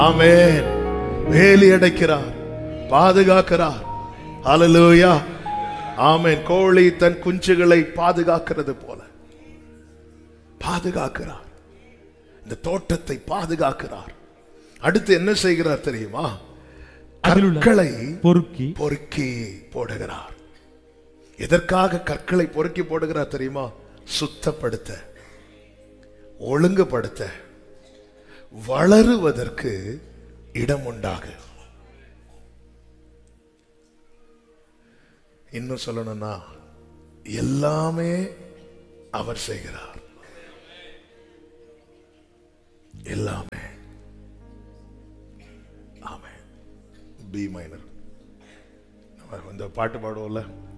ஆமென் வேலி அடைக்கிறார் பாதுகாக்கிறார் ஹalleluya ஆமென் கோழி தன் குஞ்சுகளை பாதுகாக்கிறது போல பாதுகாக்கிறார் இந்த தோட்டத்தை பாதுகாக்கிறார் அடுத்து என்ன செய்கிறார் தெரியுமா அதிலுள்ள கற்களை பொறுக்கி பொறுக்கி போடுகிறார் எதற்காக கற்களை பொறுக்கி போடுகிறார் தெரியுமா சுத்தப்படுத்த ஒழுங்குபடுத்த வளருவதற்கு இடம் உண்டாக இன்னும் சொல்லணும்னா எல்லாமே அவர் செய்கிறார் எல்லாமே ஆமே பி மைனர் நம்ம இந்த பாட்டு பாடுவோம்ல